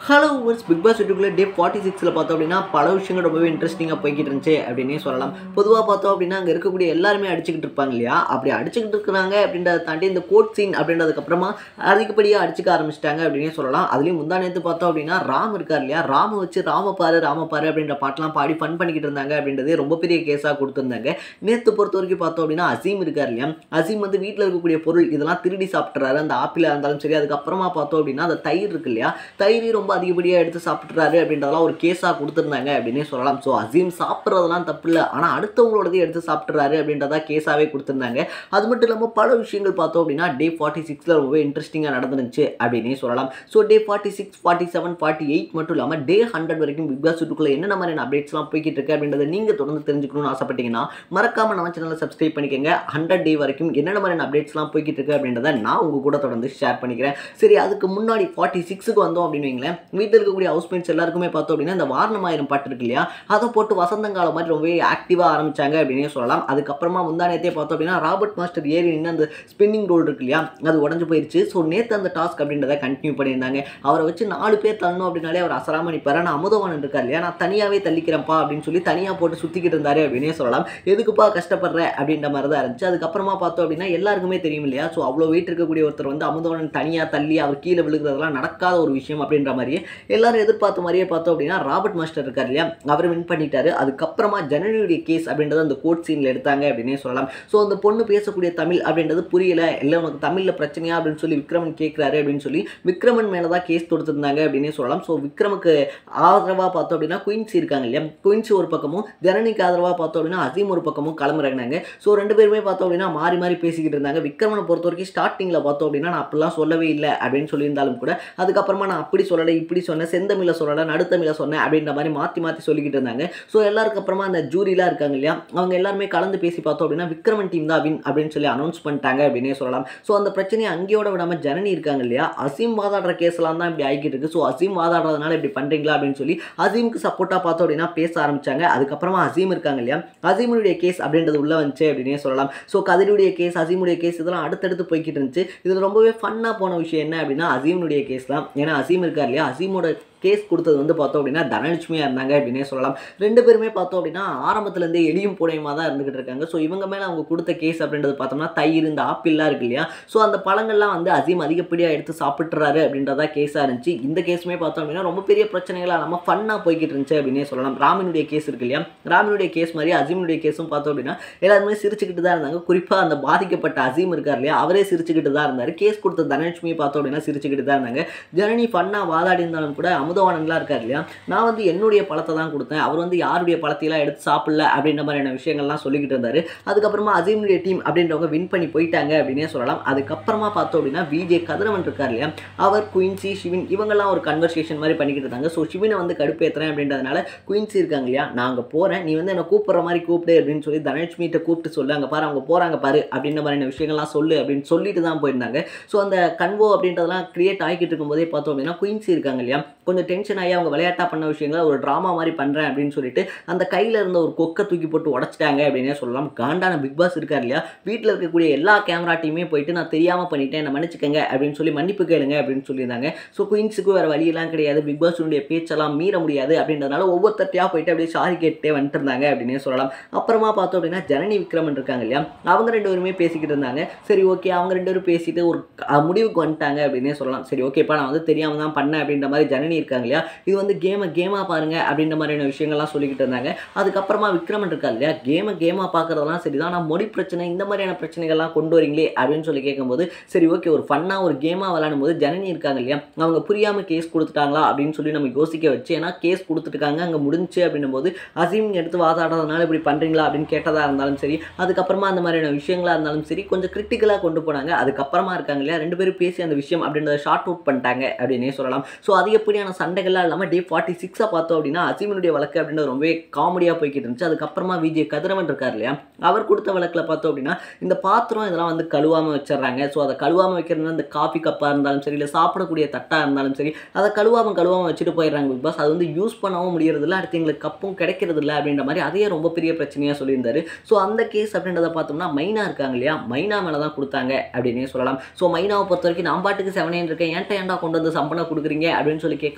hello ours big Boss வீட்டுக்குள்ளே டே forty சிக்ஸில் பார்த்தோம் அப்படின்னா பல விஷயங்கள் ரொம்பவே இன்ட்ரெஸ்டிங்காக போய்கிட்டு இருந்துச்சு அப்படின்னே சொல்லலாம் பொதுவாக பார்த்தோம் அப்படின்னா அங்கே இருக்கக்கூடிய எல்லாருமே அடிச்சுக்கிட்டு இருப்பாங்க இல்லையா அப்படி அடிச்சுக்கிட்டு இருக்கிறாங்க அப்படின்றத தாண்டி இந்த கோட் சீன் அப்படின்றதுக்கப்புறமா அதிகப்படியாக அடிச்சுக்க ஆரம்பிச்சிட்டாங்க அப்படின்னே சொல்லலாம் அதுலேயும் முந்தா நேற்று பார்த்தோம் அப்படின்னா ராம் இருக்கார் இல்லையா ராம வச்சு ராமப்பாரு ராமப்பாரு அப்படின்ற பாட்டெலாம் பாடி ஃபன் பண்ணிக்கிட்டு இருந்தாங்க அப்படின்றது ரொம்ப பெரிய கேஸாக கொடுத்துருந்தாங்க நேற்று பொறுத்த வரைக்கும் பார்த்தோம் அப்படின்னா அசீம் இருக்கார் இல்லையா அசீம் வந்து வீட்டில் இருக்கக்கூடிய பொருள் இதெல்லாம் திருடி சாப்பிட்றாரு அந்த ஆப்பிளாக இருந்தாலும் சரி அதுக்கப்புறமா பார்த்தோம் அப்படின்னா அந்த தயிர் இருக்கு இல்லையா தயிர் ரொம்ப அதிகப்படியாக எடுத்து சாப்பிட்றாரு அப்படின்றதெல்லாம் ஒரு கேஸாக கொடுத்துருந்தாங்க அப்படின்னே சொல்லலாம் ஸோ அசீம் சாப்பிட்றதெல்லாம் தப்பு இல்லை ஆனால் அடுத்தவங்களோடதே எடுத்து சாப்பிட்றாரு அப்படின்றதா கேஸாகவே கொடுத்துருந்தாங்க அது மட்டும் இல்லாமல் பல விஷயங்கள் பார்த்தோம் அப்படின்னா டே ஃபார்ட்டி சிக்ஸில் ரொம்பவே இன்ட்ரெஸ்டிங்காக நடந்துருந்துச்சு அப்படின்னே சொல்லலாம் so day forty six forty seven forty eight மட்டும் இல்லாமல் டே ஹண்ட்ரட் வரைக்கும் பிக் பாஸ் வீட்டுக்குள்ளே என்னென்ன மாதிரியான அப்டேட்ஸ்லாம் போய்கிட்டு இருக்கு அப்படின்றத நீங்கள் தொடர்ந்து தெரிஞ்சுக்கணும்னு ஆசைப்பட்டீங்கன்னா மறக்காம நம்ம சேனலை சப்ஸ்கிரைப் பண்ணிக்கோங்க ஹண்ட்ரட் டே வரைக்கும் என்னென்ன மாதிரியான அப்டேட்ஸ்லாம் போய்கிட்டு இருக்கு அப்படின்றத நான் உங்கள் கூட தொடர்ந்து ஷேர் பண்ணிக்கிறேன் சரி அதுக்கு முன்னாடி ஃபார்ட்டி சிக்ஸுக்கு வந்தோம் அப்படின்னு வைங்களேன் வீட்டில் இருக்கக்கூடிய ஹவுஸ் மேட்ஸ் எல்லாருக்குமே பார்த்தோம் அப்படின்னா இந்த வாரணமாயிரம் பாட்டு இருக்கு இல்லையா அதை போட்டு வசந்தங்காலம் மாதிரி ரொம்பவே ஆக்டிவாக ஆரம்பிச்சாங்க அப்படின்னே சொல்லலாம் அதுக்கப்புறமா முந்தானத்தே பார்த்தோம் அப்படின்னா ராபர்ட் மாஸ்டர் ஏறி நின்று அந்த ஸ்பின்னிங் ரோல் இருக்கு இல்லையா அது உடஞ்சு போயிருச்சு ஸோ நேற்று அந்த டாஸ்க் அப்படின்றத கண்டினியூ பண்ணியிருந்தாங்க அவரை வச்சு நாலு பேர் தள்ளணும் அப்படின்னாலே அவர் அசராம நிற்பார் நான் அமுதவானன் இருக்கார் இல்லையா நான் தனியாகவே தள்ளிக்கிறேன்ப்பா அப்படின்னு சொல்லி தனியாக போட்டு சுற்றிக்கிட்டு இருந்தாரு அப்படின்னே சொல்லலாம் எதுக்குப்பா கஷ்டப்படுற அப்படின்ற மாதிரி தான் இருந்துச்சு அதுக்கப்புறமா பார்த்தோம் அப்படின்னா எல்லாருக்குமே தெரியும் இல்லையா ஸோ அவ்வளோ வெயிட் இருக்கக்கூடிய ஒருத்தர் வந்து அமுதவானன் தனியாக தள்ளி அவர் கீழே விழுகிறதெல்லாம் நடக்காத ஒரு விஷயம் அப்படின்ற மாதிரியே எல்லாரும் எதிர்பார்த்த மாதிரியே பார்த்தோம் அப்படின்னா ராபர்ட் மாஸ்டர் இருக்கார் இல்லையா அவர் வின் பண்ணிட்டாரு அதுக்கப்புறமா ஜனனியுடைய கேஸ் அப்படின்றது அந்த கோர்ட் சீனில் எடுத்தாங்க அப்படின்னே சொல்லலாம் ஸோ அந்த பொண்ணு பேசக்கூடிய தமிழ் அப்படின்றது புரியல இல்லை உனக்கு தமிழில் பிரச்சனையா அப்படின்னு சொல்லி விக்ரமன் கேட்குறாரு அப்படின்னு சொல்லி விக்ரமன் மேலே தான் கேஸ் தொடுத்திருந்தாங்க அப்படின்னே சொல்லலாம் ஸோ விக்ரமுக்கு ஆதரவாக பார்த்தோம் அப்படின்னா குயின்சி இருக்காங்க இல்லையா குயின்சி ஒரு பக்கமும் ஜனனிக்கு ஆதரவாக பார்த்தோம் அப்படின்னா அசீம் ஒரு பக்கமும் கிளம்புறாங்க ஸோ ரெண்டு பேருமே பார்த்தோம் அப்படின்னா மாறி மாறி பேசிக்கிட்டு இருந்தாங்க விக்ரமனை பொறுத்த வரைக்கும் ஸ்டார்டிங்கில் பார்த்தோம் அப்படின்னா நான் அப்படிலாம் சொல்லவே இல்லை அப்படின்னு சொல்லியிருந்தாலும் கூட அதுக்கப்புறமா நான் அப்படி சொல்லலை இப்படி சொன்னேன் செந்தமிழ சொல்லலை நடுத்தமிழ சொன்னேன் அப்படின்ற மாதிரி மாற்றி மாற்றி சொல்லிக்கிட்டு இருந்தாங்க ஸோ எல்லாருக்கு அப்புறமா அந்த ஜூரிலாம் இருக்காங்க இல்லையா அவங்க எல்லாருமே கலந்து பேசி பார்த்தோம் அப்படின்னா விக்ரமன் டீம் தான் வின் அப்படின்னு சொல்லி அனௌன்ஸ் பண்ணிட்டாங்க அப்படின்னே சொல்லலாம் ஸோ அந்த பிரச்சனையை அங்கேயோட விடாமல் ஜனனி இருக்காங்க இல்லையா அசீம் வாதாடுற கேஸ்லாம் தான் இப்படி ஆகிட்டு இருக்கு ஸோ அசீம் வாதாடுறதுனால இப்படி பண்ணுறீங்களா அப்படின்னு சொல்லி அசீமுக்கு சப்போர்ட்டாக பார்த்தோம் அப்படின்னா பேச ஆரம்பிச்சாங்க அதுக்கப்புறமா அசீம் இருக்காங்க இல்லையா அசீமுடைய கேஸ் அப்படின்றது உள்ள வந்துச்சு அப்படின்னே சொல்லலாம் ஸோ கதிரியுடைய கேஸ் அசீமுடைய கேஸ் இதெல்லாம் அடுத்தடுத்து போய்கிட்டு இருந்துச்சு இதில் ரொம்பவே ஃபன்னாக போன விஷயம் என்ன அப்படின்னா அசீமுடைய கேஸ் தான் ஏன்னா அசீம் இருக்கார் இல்லையா அசீமோட கேஸ் கொடுத்தது வந்து பார்த்தோம் அப்படின்னா தனலட்சுமியாக இருந்தாங்க அப்படின்னே சொல்லலாம் ரெண்டு பேருமே பார்த்தோம் அப்படின்னா ஆரம்பத்துலேருந்தே எளியும் புனையமாக தான் இருந்துகிட்டு இருக்காங்க ஸோ இவங்க மேலே அவங்க கொடுத்த கேஸ் அப்படின்றது பார்த்தோம்னா தயிர் இந்த ஆப்பிள்லாம் இருக்கு இல்லையா ஸோ அந்த பழங்கள்லாம் வந்து அசீம் அதிகப்படியாக எடுத்து சாப்பிட்றாரு அப்படின்றதா கேஸாக இருந்துச்சு இந்த கேஸுமே பார்த்தோம் அப்படின்னா ரொம்ப பெரிய பிரச்சனைகளாக நம்ம ஃபன்னாக போய்கிட்டு இருந்துச்சு அப்படின்னே சொல்லலாம் ராமினுடைய கேஸ் இருக்கு இல்லையா ராமினுடைய கேஸ் மாதிரி அசீமுடைய கேஸும் பார்த்தோம் அப்படின்னா எல்லாருமே சிரிச்சுக்கிட்டு தான் இருந்தாங்க குறிப்பாக அந்த பாதிக்கப்பட்ட அசீம் இருக்கார் இல்லையா அவரே சிரிச்சுக்கிட்டு தான் இருந்தார் கேஸ் கொடுத்த தனலட்சுமியை பார்த்தோம் அப்படின்னா சிரிச்சுக்கிட்டு தான் இருந்தாங்க ஜனனி ஃபன்னாக வாதாடி இருந்தாலும் கூட அமுதவானன்லாம் இருக்கார் இல்லையா நான் வந்து என்னுடைய பழத்தை தான் கொடுத்தேன் அவர் வந்து யாருடைய பழத்தையெல்லாம் எடுத்து சாப்பிடல அப்படின்ற மாதிரியான விஷயங்கள்லாம் சொல்லிக்கிட்டு இருந்தார் அதுக்கப்புறமா அசீமுடைய டீம் அப்படின்றவங்க வின் பண்ணி போயிட்டாங்க அப்படின்னே சொல்லலாம் அதுக்கப்புறமா பார்த்தோம் அப்படின்னா விஜே கதிரவன் இருக்கார் இல்லையா அவர் குயின்சி சிவின் இவங்கெல்லாம் ஒரு கன்வர்சேஷன் மாதிரி பண்ணிக்கிட்டு இருந்தாங்க ஸோ சிவினை வந்து கடுப்பேற்றுறேன் அப்படின்றதுனால குயின்சி இருக்காங்க இல்லையா நான் அங்கே போகிறேன் நீ வந்து என்னை கூப்பிட்ற மாதிரி கூப்பிடு அப்படின்னு சொல்லி தனலட்சுமிகிட்ட கூப்பிட்டு சொல்லு அங்கே பாரு அவங்க போகிறாங்க பாரு அப்படின்ற மாதிரியான விஷயங்கள்லாம் சொல்லு அப்படின்னு சொல்லிட்டு தான் போயிருந்தாங்க ஸோ அந்த கன்வோ அப்படின்றதெல்லாம் கிரியேட் ஆகிக்கிட்டு இருக்கும்போதே பார்த்தோம் அப்படின்னா குயின்சி இருக்காங்க இல்லையா கொஞ்சம் டென்ஷன் ஆகி அவங்க விளையாட்டாக பண்ண விஷயங்களை ஒரு ட்ராமா மாதிரி பண்ணுறேன் அப்படின்னு சொல்லிட்டு அந்த கையில் இருந்த ஒரு கொக்கை தூக்கி போட்டு உடச்சிட்டாங்க அப்படின்னே சொல்லலாம் காண்டான பிக் பாஸ் இருக்கார் இல்லையா வீட்டில் இருக்கக்கூடிய எல்லா கேமரா டீமே போயிட்டு நான் தெரியாமல் பண்ணிட்டேன் என்ன மன்னிச்சுக்கங்க அப்படின்னு சொல்லி மன்னிப்பு கேளுங்க அப்படின்னு சொல்லியிருந்தாங்க ஸோ குயின்ஸுக்கு வேறு வழியெல்லாம் கிடையாது பிக் பாஸுடைய பேச்செல்லாம் மீற முடியாது அப்படின்றதுனால ஒவ்வொருத்தட்டையாக போயிட்டு அப்படியே சாரி கேட்டே வந்துட்டு இருந்தாங்க அப்படின்னே சொல்லலாம் அப்புறமா பார்த்தோம் அப்படின்னா ஜனனி விக்ரமன் இருக்காங்க இல்லையா அவங்க ரெண்டு பேருமே பேசிக்கிட்டு இருந்தாங்க சரி ஓகே அவங்க ரெண்டு பேரும் பேசிட்டு ஒரு அஹ், முடிவுக்கு வந்துட்டாங்க அப்படின்னே சொல்லலாம் சரி ஓகேப்பா நான் வந்து தெரியாமல் தான் பண்ணேன் அப்படின்ற மாதிரி ஜனனி இருக்காங்க இல்லையா இது வந்து கேமை கேமாக பாருங்க அப்படின்ற மாதிரியான விஷயங்கள்லாம் சொல்லிக்கிட்டு இருந்தாங்க அதுக்கப்புறமா விக்ரமன் இருக்கா இல்லையா கேமை கேமாக பார்க்குறதெல்லாம் சரி தான் ஆனால் மொழி பிரச்சனை இந்த மாதிரியான பிரச்சனைகள்லாம் கொண்டு வரீங்களே அப்படின்னு சொல்லி கேட்கும்போது சரி ஓகே ஒரு ஃபன்னாக ஒரு கேமாக விளையாடும் போது ஜனனி இருக்காங்க இல்லையா அவங்க புரியாமல் கேஸ் கொடுத்துட்டாங்களா அப்படின்னு சொல்லி நம்ம யோசிக்க வச்சு ஏன்னா கேஸ் கொடுத்துருக்காங்க அங்கே முடிஞ்சு அப்படின்னும் போது அசீம் எடுத்து வாதாடுறதுனால இப்படி பண்ணுறீங்களா அப்படின்னு கேட்டதாக இருந்தாலும் சரி அதுக்கப்புறமா அந்த மாதிரியான விஷயங்களாக இருந்தாலும் சரி கொஞ்சம் கிரிட்டிக்கலாக கொண்டு போனாங்க அதுக்கப்புறமா இருக்காங்க இல்லையா ரெண்டு பேரும் பேசி அந்த விஷயம் அப்படின்றத ஷார்ட் அவுட் பண்ணிட்டாங்க அப்படின்னே சொல்லலாம் ஸோ அதிகப்படியான சண்டைகள்லாம் இல்லாமல் டே ஃபார்ட்டி சிக்ஸாக பார்த்தோம் அப்படின்னா அசீமனுடைய வழக்கு அப்படின்றது ரொம்பவே காமெடியாக போய்கிட்டு இருந்துச்சு அதுக்கப்புறமா விஜய் கதிரவன் இருக்கார் இல்லையா அவர் கொடுத்த வழக்கில் பார்த்தோம் அப்படின்னா இந்த பாத்திரம் இதெல்லாம் வந்து கழுவாமல் வச்சிடுறாங்க ஸோ அதை கழுவாமல் வைக்கிறது இந்த காஃபி கப்பாக இருந்தாலும் சரி இல்லை சாப்பிடக்கூடிய தட்டாக இருந்தாலும் சரி அதை கழுவாமல் கழுவாமல் வச்சுட்டு போயிடுறாங்க பிக் பாஸ் அது வந்து யூஸ் பண்ணவும் முடியறதில்ல அடுத்து எங்களுக்கு கப்பும் கிடைக்கிறது இல்லை அப்படின்ற மாதிரி அதையே ரொம்ப பெரிய பிரச்சனையாக சொல்லியிருந்தாரு ஸோ அந்த கேஸ் அப்படின்றத பார்த்தோம்னா மைனா இருக்காங்க இல்லையா மைனா மேலே தான் கொடுத்தாங்க அப்படின்னே சொல்லலாம் ஸோ மைனாவை பொறுத்த வரைக்கும் நான் பாட்டுக்கு செவனேன் இருக்கேன் ஏன்ட்ட ஏன்டா கொண்டு வந்து சம்பளம் கொடுக்குறீங்க அப்படின்னு சொல்லி கேட்கும்போது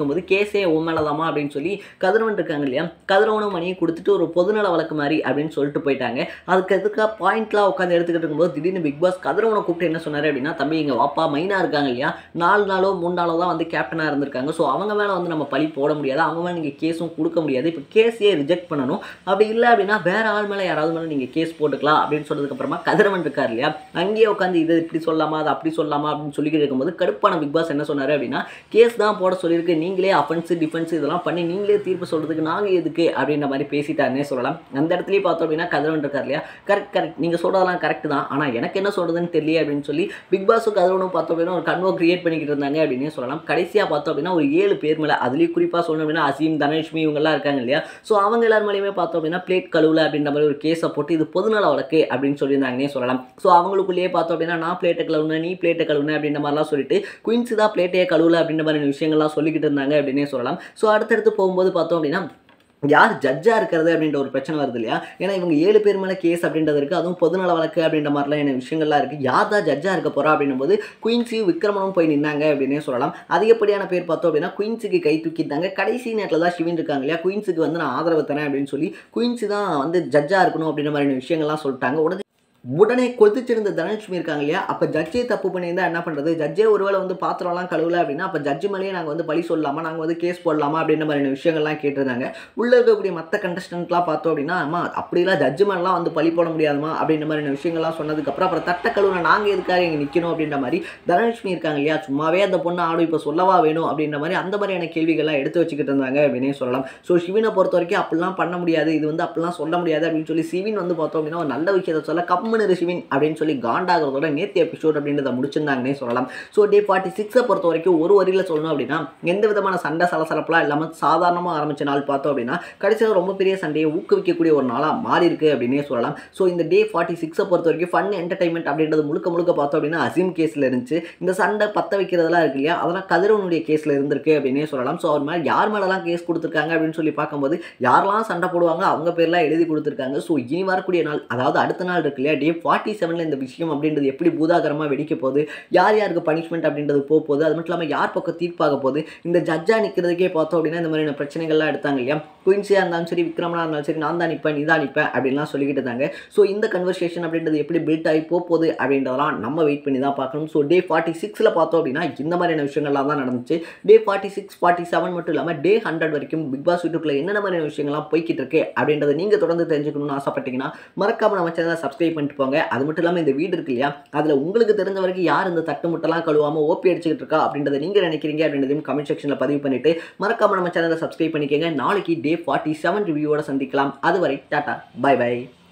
இருக்கும்போது கேஸே உன் மேலதாமா அப்படின்னு சொல்லி கதிரவன் இருக்காங்க இல்லையா கதிரவனும் மணியும் கொடுத்துட்டு ஒரு பொதுநல வழக்கு மாதிரி அப்படின்னு சொல்லிட்டு போயிட்டாங்க அதுக்கு எதுக்காக பாயிண்ட்லாம் உட்காந்து எடுத்துக்கிட்டு இருக்கும்போது திடீர்னு பிக் பாஸ் கதிரவனை கூப்பிட்டு என்ன சொன்னார் அப்படின்னா தம்பி இங்கே வாப்பா மைனா இருக்காங்க இல்லையா நாலு நாளோ மூணு நாளோ தான் வந்து கேப்டனாக இருந்திருக்காங்க ஸோ அவங்க மேலே வந்து நம்ம பழி போட முடியாது அவங்க மேலே நீங்கள் கேஸும் கொடுக்க முடியாது இப்போ கேஸையே ரிஜெக்ட் பண்ணணும் அப்படி இல்லை அப்படின்னா வேற ஆள் மேலே யாராவது மேலே நீங்கள் கேஸ் போட்டுக்கலாம் அப்படின்னு சொன்னதுக்கப்புறமா கதிரவன் இருக்கார் இல்லையா அங்கேயே உட்காந்து இது இப்படி சொல்லலாமா அது அப்படி சொல்லலாமா அப்படின்னு சொல்லிக்கிட்டு இருக்கும்போது கடுப்பான பிக் பாஸ் என்ன சொன்னார் அப்படின்னா கேஸ் தான் போட சொல்லியிருக்கு நீங்களே அஃபென்ஸ் டிஃபென்ஸ் இதெல்லாம் பண்ணி நீங்களே தீர்ப்பு சொல்கிறதுக்கு நாங்கள் எதுக்கு அப்படின்ற மாதிரி பேசிட்டாருன்னே சொல்லலாம் அந்த இடத்துலயே பார்த்தோம் அப்படின்னா கதிரவன் இருக்கார் இல்லையா கரெக்ட் கரெக்ட் நீங்கள் சொல்கிறதெல்லாம் கரெக்ட் தான் ஆனால் எனக்கு என்ன சொல்கிறதுன்னு தெரியல அப்படின்னு சொல்லி பிக் பாஸும் கதிரவனும் பார்த்தோம் அப்படின்னா ஒரு கன்வோ கிரியேட் பண்ணிக்கிட்டு இருந்தாங்க அப்படின்னே சொல்லலாம் கடைசியாக பார்த்தோம் அப்படின்னா ஒரு ஏழு பேர் மேலே அதுலேயும் குறிப்பாக சொல்லணும் அப்படின்னா அசீம் தனலட்சுமி இவங்கெல்லாம் இருக்காங்க இல்லையா ஸோ அவங்க எல்லார் மேலேயுமே பார்த்தோம் அப்படின்னா பிளேட் கழுவுல அப்படின்ற மாதிரி ஒரு கேஸை போட்டு இது பொதுநல வழக்கு அப்படின்னு சொல்லியிருந்தாங்கன்னே சொல்லலாம் ஸோ அவங்களுக்குள்ளேயே பார்த்தோம் அப்படின்னா நான் பிளேட்டை கழுவுனேன் நீ பிளேட்டை கழுவுனேன் அப்படின்ற மாதிரிலாம் சொல்லிட்டு குயின்ஸ் தான் பிளேட்டையே கழுவுல அப்படின்ற மாதிரி விஷயங்கள்லாம் சொல்லிக்கிட்டு இருந்தாங்க அப்படின்னே சொல்லலாம் ஸோ அடுத்தடுத்து போகும்போது பார்த்தோம் அப்படின்னா யார் ஜட்ஜாக இருக்கிறது அப்படின்ற ஒரு பிரச்சனை வருது இல்லையா ஏன்னா இவங்க ஏழு பேர் மேலே கேஸ் அப்படின்றது இருக்குது அதுவும் பொதுநல வழக்கு அப்படின்ற மாதிரிலாம் என்ன விஷயங்கள்லாம் இருக்குது யார் தான் ஜட்ஜாக இருக்க போகிறா அப்படின்னும் போது குயின்ஸியும் விக்ரமனும் போய் நின்னாங்க அப்படின்னே சொல்லலாம் அதிகப்படியான பேர் பார்த்தோம் அப்படின்னா குயின்ஸுக்கு கை தூக்கிட்டாங்க கடைசி நேரத்தில் தான் சிவின் இருக்காங்க இல்லையா குயின்ஸுக்கு வந்து நான் ஆதரவு தரேன் அப்படின்னு சொல்லி குயின்ஸு தான் வந்து ஜட்ஜாக இருக்கணும் அப்படின்ற மாதிரியான விஷயங்கள்லாம் சொல்லிட்டாங்க உடனே உடனே கொதிச்சிருந்த தனலட்சுமி இருக்காங்க இல்லையா அப்போ ஜட்ஜே தப்பு பண்ணியிருந்தா என்ன பண்ணுறது ஜட்ஜே ஒருவேளை வந்து பாத்திரம்லாம் கழுவல அப்படின்னா அப்போ ஜட்ஜு மேலேயே நாங்கள் வந்து பழி சொல்லலாமா நாங்கள் வந்து கேஸ் போடலாமா அப்படின்ற மாதிரியான விஷயங்கள்லாம் கேட்டிருந்தாங்க உள்ளே இருக்கக்கூடிய மற்ற கண்டஸ்டன்ட்லாம் பார்த்தோம் அப்படின்னா அம்மா அப்படிலாம் ஜட்ஜு மேலாம் வந்து பழி போட முடியாதுமா அப்படின்ற மாதிரியான விஷயங்கள்லாம் சொன்னதுக்கப்புறம் அப்புறம் தட்ட கழுவுன நாங்கள் எதுக்காக இங்கே நிற்கணும் அப்படின்ற மாதிரி தனலட்சுமி இருக்காங்க இல்லையா சும்மாவே அந்த பொண்ணு ஆடும் இப்போ சொல்லவா வேணும் அப்படின்ற மாதிரி அந்த மாதிரியான கேள்விகள்லாம் எடுத்து வச்சுக்கிட்டு இருந்தாங்க அப்படின்னே சொல்லலாம் ஸோ சிவினை பொறுத்த வரைக்கும் அப்படிலாம் பண்ண முடியாது இது வந்து அப்படிலாம் சொல்ல முடியாது அப்படின்னு சொல்லி சிவின் வந்து பார்த்தோம் அப்படின்னா ஒரு நல்ல விஷயத்தை சொல்ல கம்முனு சிவின் அப்படின்னு சொல்லி காண்டாகிறதோட நேற்று எபிசோட் அப்படின்றத முடிச்சிருந்தாங்கன்னே சொல்லலாம் ஸோ டே ஃபார்ட்டி சிக்ஸை பொறுத்த வரைக்கும் ஒரு வரியில் சொல்லணும் அப்படின்னா எந்த விதமான சண்டை சலசலப்பெல்லாம் இல்லாமல் சாதாரணமாக ஆரம்பிச்ச நாள் பார்த்தோம் அப்படின்னா கடைசியில் ரொம்ப பெரிய சண்டையை ஊக்குவிக்கக்கூடிய ஒரு நாளாக மாறி இருக்கு அப்படின்னே சொல்லலாம் ஸோ இந்த டே ஃபார்ட்டி சிக்ஸை பொறுத்த வரைக்கும் ஃபன் என்டர்டைன்மெண்ட் அப்படின்றது முழுக்க முழுக்க பார்த்தோம் அப்படின்னா அசீம் கேஸில் இருந்துச்சு இந்த சண்டை பற்ற வைக்கிறதெல்லாம் இருக்கு இல்லையா அதெல்லாம் கதிரவனுடைய கேஸில் இருந்திருக்கு அப்படின்னே சொல்லலாம் ஸோ அவர் மேலே யார் மேலெல்லாம் கேஸ் கொடுத்துருக்காங்க அப்படின்னு சொல்லி பார்க்கும்போது யாரெல்லாம் சண்டை போடுவாங்க அவங்க பேர்லாம் எழுதி கொடுத்துருக்காங்க ஸோ இனி வரக்கூடிய நாள் அதாவது அடுத்த நாள் இருக்கு இல்லையா டே ஃபார்ட்டி செவனில் இந்த விஷயம் அப்படின்றது எப்படி பூதாகரமாக வெடிக்க போகுது யார் யாருக்கு பனிஷ்மெண்ட் அப்படின்றது போக போகுது அது மட்டும் இல்லாமல் யார் பக்கம் தீர்ப்பாக போகுது இந்த ஜட்ஜாக நிற்கிறதுக்கே பார்த்தோம் அப்படின்னா இந்த மாதிரியான பிரச்சனைகள்லாம் எடுத்தாங்க இல்லையா குயின்ஸியாக இருந்தாலும் சரி விக்ரமனாக இருந்தாலும் சரி நான் தான் நிற்பேன் நீ தான் நிற்பேன் அப்படின்லாம் சொல்லிக்கிட்டு இருந்தாங்க ஸோ இந்த கன்வர்சேஷன் அப்படின்றது எப்படி பில்ட் ஆகி போக போகுது அப்படின்றதெல்லாம் நம்ம வெயிட் பண்ணி தான் பார்க்கணும் ஸோ டே ஃபார்ட்டி சிக்ஸில் பார்த்தோம் அப்படின்னா இந்த மாதிரியான விஷயங்கள்லாம் தான் நடந்துச்சு day forty six forty seven மட்டும் இல்லாமல் டே ஹண்ட்ரட் வரைக்கும் பிக் பாஸ் யூடியூப்ல என்னென்ன மாதிரியான விஷயங்கள்லாம் போய்கிட்டு இருக்கு அப்படின்றத நீங்கள் தொடர்ந்து தெரிஞ்சுக்கணும்னு ஆசைப்பட்டீங்கன்னா மறக்காம நம்ம சேனலை சப்ஸ்கிரைப் பண்ணிட்டு போங்க அது மட்டும் இல்லாமல் இந்த வீடு இருக்கு இல்லையா அதில் உங்களுக்கு தெரிஞ்ச வரைக்கும் யார் இந்த தட்டு முட்டெல்லாம் கழுவாமல் ஓப்பி அடிச்சுக்கிட்டு இருக்கா அப்படின்றத நீங்கள் நினைக்கிறீங்க அப்படின்றதையும் கமெண்ட் செக்ஷனில் பதிவு பண்ணிட்டு மறக்காம நம்ம சேனலை சப்ஸ்கிரைப் பண்ணிக்கோங்க நாளைக்கு டே ஃபார்ட்டி செவன் ரிவ்யூவோட சந்திக்கலாம் அதுவரை டாட்டா பை பை